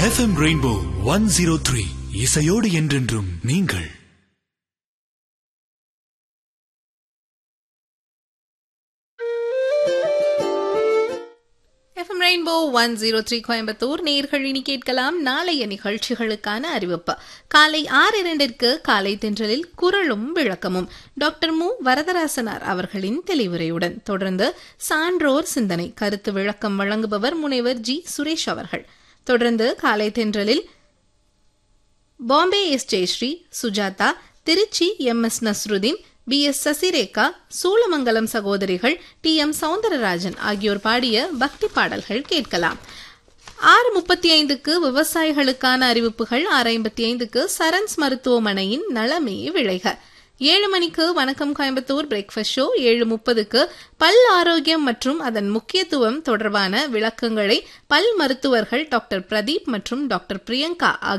FM Rainbow one zero three இசையோடு என்றென்றும் நீங்கள் FM Rainbow one zero three Coimbatore நேர்கள் இனி கேட்கலாம் நாளைய நிகழ்ச்சிகளுக்கான அறிவிப்பு காலை ஆறு இரண்டிற்கு காலை தென்றலில் குரலும் விளக்கமும் டாக்டர் மு வரதராசனார் அவர்களின் தெளிவுரையுடன் தொடர்ந்து சான்றோர் சிந்தனை கருத்து விளக்கம் வழங்குபவர் முனைவர் ஜி சுரேஷ் அவர்கள் தொடர்ந்து காலை தென்றலில் Bombay S Jayashri Sujatha Tiruchi M S Nasruddin P S Sasirekha Soolamangalam சகோதரிகள் டி எம் சவுந்தரராஜன் ஆகியோர் பாடிய பக்தி பாடல்கள் கேட்கலாம் ஆறு முப்பத்தி ஐந்துக்கு விவசாயிகளுக்கான அறிவிப்புகள் ஆறு ஐம்பத்தி ஐந்துக்கு சரன்ஸ் மருத்துவமனையின் நலமே விளைக ஏழு மணிக்கு வணக்கம் கோயம்புத்தூர் பிரேக்ஃபாஸ்ட் ஷோ ஏழு முப்பதுக்கு பல் ஆரோக்கியம் மற்றும் அதன் முக்கியத்துவம் தொடர்பான விளக்கங்களை பல் மருத்துவர்கள் டாக்டர் பிரதீப் மற்றும் டாக்டர் பிரியங்கா